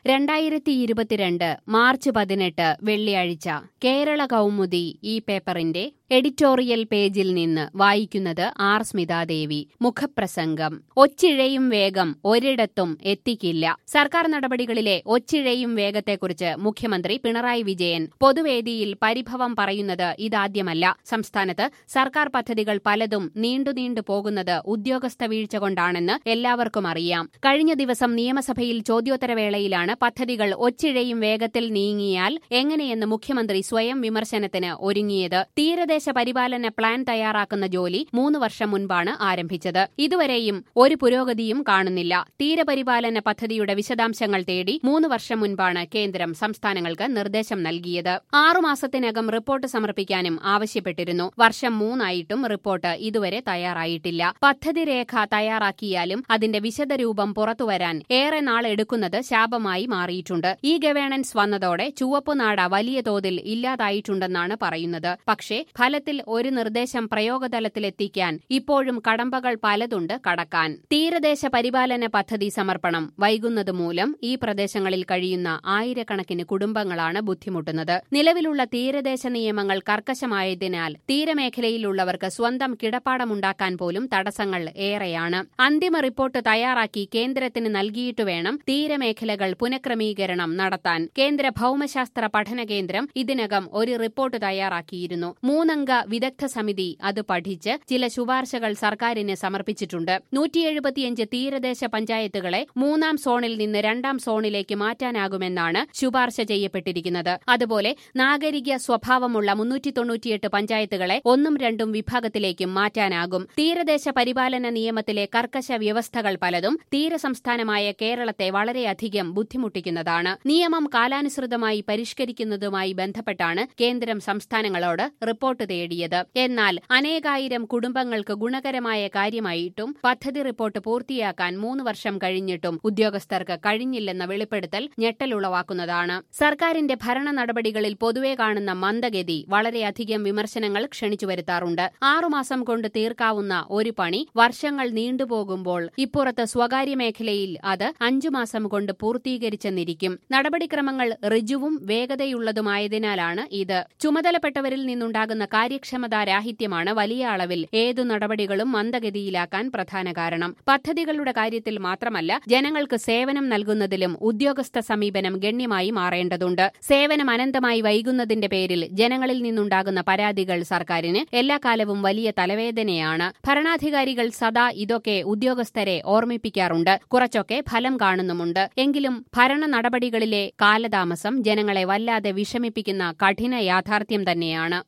രണ്ടായിരത്തി ഇരുപത്തിരണ്ട് മാർച്ച് പതിനെട്ട് വെള്ളിയാഴ്ച കേരള കൗമുദി ഈ പേപ്പറിന്റെ എഡിറ്റോറിയൽ പേജിൽ നിന്ന് വായിക്കുന്നത് ആർ സ്മിതാദേവി മുഖപ്രസംഗം ഒച്ചിഴയും വേഗം ഒരിടത്തും എത്തിക്കില്ല സർക്കാർ നടപടികളിലെ ഒച്ചിഴയും വേഗത്തെക്കുറിച്ച് മുഖ്യമന്ത്രി പിണറായി വിജയൻ പൊതുവേദിയിൽ പരിഭവം പറയുന്നത് ഇതാദ്യമല്ല സംസ്ഥാനത്ത് സർക്കാർ പദ്ധതികൾ പലതും നീണ്ടു നീണ്ടു പോകുന്നത് ഉദ്യോഗസ്ഥ വീഴ്ച കൊണ്ടാണെന്ന് എല്ലാവർക്കും അറിയാം കഴിഞ്ഞ ദിവസം നിയമസഭയിൽ ചോദ്യോത്തരവേളയിലാണ് പദ്ധതികൾ ഒച്ചിഴയും വേഗത്തിൽ നീങ്ങിയാൽ എങ്ങനെയെന്ന് മുഖ്യമന്ത്രി സ്വയം വിമർശനത്തിന് ഒരുങ്ങിയത് തീരദേശ പരിപാലന പ്ലാൻ തയ്യാറാക്കുന്ന ജോലി മൂന്ന് വർഷം മുൻപാണ് ആരംഭിച്ചത് ഇതുവരെയും ഒരു പുരോഗതിയും കാണുന്നില്ല തീരപരിപാലന പദ്ധതിയുടെ വിശദാംശങ്ങൾ തേടി മൂന്ന് വർഷം മുൻപാണ് കേന്ദ്രം സംസ്ഥാനങ്ങൾക്ക് നിർദ്ദേശം നൽകിയത് ആറുമാസത്തിനകം റിപ്പോർട്ട് സമർപ്പിക്കാനും ആവശ്യപ്പെട്ടിരുന്നു വർഷം മൂന്നായിട്ടും റിപ്പോർട്ട് ഇതുവരെ തയ്യാറായിട്ടില്ല പദ്ധതി രേഖ തയ്യാറാക്കിയാലും അതിന്റെ വിശദരൂപം പുറത്തുവരാൻ ഏറെ നാൾ എടുക്കുന്നത് ശാപമായി മാറിയിട്ടുണ്ട് ഈ ഗവേണൻസ് വന്നതോടെ ചുവപ്പുനാട വലിയ തോതിൽ ഇല്ലാതായിട്ടുണ്ടെന്നാണ് പറയുന്നത് പക്ഷേ ഫലത്തിൽ ഒരു നിർദ്ദേശം പ്രയോഗതലത്തിലെത്തിക്കാൻ ഇപ്പോഴും കടമ്പകൾ പലതുണ്ട് കടക്കാൻ തീരദേശ പരിപാലന പദ്ധതി സമർപ്പണം വൈകുന്നത് മൂലം ഈ പ്രദേശങ്ങളിൽ കഴിയുന്ന ആയിരക്കണക്കിന് കുടുംബങ്ങളാണ് ബുദ്ധിമുട്ടുന്നത് നിലവിലുള്ള തീരദേശ നിയമങ്ങൾ കർക്കശമായതിനാൽ തീരമേഖലയിലുള്ളവർക്ക് സ്വന്തം കിടപ്പാടമുണ്ടാക്കാൻ പോലും തടസ്സങ്ങൾ ഏറെയാണ് അന്തിമ റിപ്പോർട്ട് തയ്യാറാക്കി കേന്ദ്രത്തിന് നൽകിയിട്ട് വേണം തീരമേഖലകൾ പുനഃക്രമീകരണം നടത്താൻ കേന്ദ്ര ഭൌമശാസ്ത്ര പഠന കേന്ദ്രം ഇതിനകം ഒരു റിപ്പോർട്ട് തയ്യാറാക്കിയിരുന്നു മൂന്നംഗ വിദഗ്ധ സമിതി അത് പഠിച്ച് ചില ശുപാർശകൾ സർക്കാരിന് സമർപ്പിച്ചിട്ടുണ്ട് നൂറ്റി എഴുപത്തിയഞ്ച് തീരദേശ പഞ്ചായത്തുകളെ മൂന്നാം സോണിൽ നിന്ന് രണ്ടാം സോണിലേക്ക് മാറ്റാനാകുമെന്നാണ് ശുപാർശ ചെയ്യപ്പെട്ടിരിക്കുന്നത് അതുപോലെ നാഗരിക സ്വഭാവമുള്ള മുന്നൂറ്റി തൊണ്ണൂറ്റിയെട്ട് പഞ്ചായത്തുകളെ ഒന്നും രണ്ടും വിഭാഗത്തിലേക്കും മാറ്റാനാകും തീരദേശ പരിപാലന നിയമത്തിലെ കർക്കശ വ്യവസ്ഥകൾ പലതും തീരസംസ്ഥാനമായ കേരളത്തെ വളരെയധികം ബുദ്ധിമുട്ടിക്കുന്നതാണ് നിയമം കാലാനുസൃതമായി പരിഷ്കരിക്കുന്നതുമായി ബന്ധപ്പെട്ടാണ് കേന്ദ്രം സംസ്ഥാനങ്ങളോട് റിപ്പോർട്ട് തേടിയത് എന്നാൽ അനേകായിരം കുടുംബങ്ങൾക്ക് ഗുണകരമായ കാര്യമായിട്ടും പദ്ധതി റിപ്പോർട്ട് പൂർത്തിയാക്കാൻ മൂന്ന് വർഷം കഴിഞ്ഞിട്ടും ഉദ്യോഗസ്ഥർക്ക് കഴിഞ്ഞില്ലെന്ന വെളിപ്പെടുത്തൽ ഞെട്ടലുളവാക്കുന്നതാണ് സർക്കാരിന്റെ ഭരണ നടപടികളിൽ പൊതുവെ കാണുന്ന മന്ദഗതി വളരെയധികം വിമർശനങ്ങൾ ക്ഷണിച്ചു വരുത്താറുണ്ട് ആറുമാസം കൊണ്ട് തീർക്കാവുന്ന ഒരു പണി വർഷങ്ങൾ നീണ്ടുപോകുമ്പോൾ ഇപ്പുറത്ത് സ്വകാര്യ മേഖലയിൽ അത് അഞ്ചു മാസം കൊണ്ട് പൂർത്തീകരിച്ചെന്നിരിക്കും നടപടിക്രമങ്ങൾ ഋജുവും വേഗതയുള്ളതുമായതിനാലാണ് ഇത് ചുമതലപ്പെട്ടവരിൽ നിന്നുണ്ടാകുന്ന കാര്യക്ഷമതാ രാഹിത്യമാണ് വലിയ അളവിൽ ഏതു നടപടികളും മന്ദഗതിയിലാക്കാൻ പ്രധാന കാരണം പദ്ധതികളുടെ കാര്യത്തിൽ മാത്രമല്ല ജനങ്ങൾക്ക് സേവനം നൽകുന്നതിലും ഉദ്യോഗസ്ഥ സമീപനം ഗണ്യമായി മാറേണ്ടതുണ്ട് സേവനം അനന്തമായി വൈകുന്നതിന്റെ പേരിൽ ജനങ്ങളിൽ നിന്നുണ്ടാകുന്ന പരാതികൾ സർക്കാരിന് എല്ലാ കാലവും വലിയ തലവേദനയാണ് ഭരണാധികാരികൾ സദാ ഇതൊക്കെ ഉദ്യോഗസ്ഥരെ ഓർമ്മിപ്പിക്കാറുണ്ട് കുറച്ചൊക്കെ ഫലം കാണുന്നുമുണ്ട് എങ്കിലും ഭരണ നടപടികളിലെ കാലതാമസം ജനങ്ങളെ വല്ലാതെ വിഷമിപ്പിക്കുന്ന കഠിന യാഥാർത്ഥ്യം തന്നെയാണ്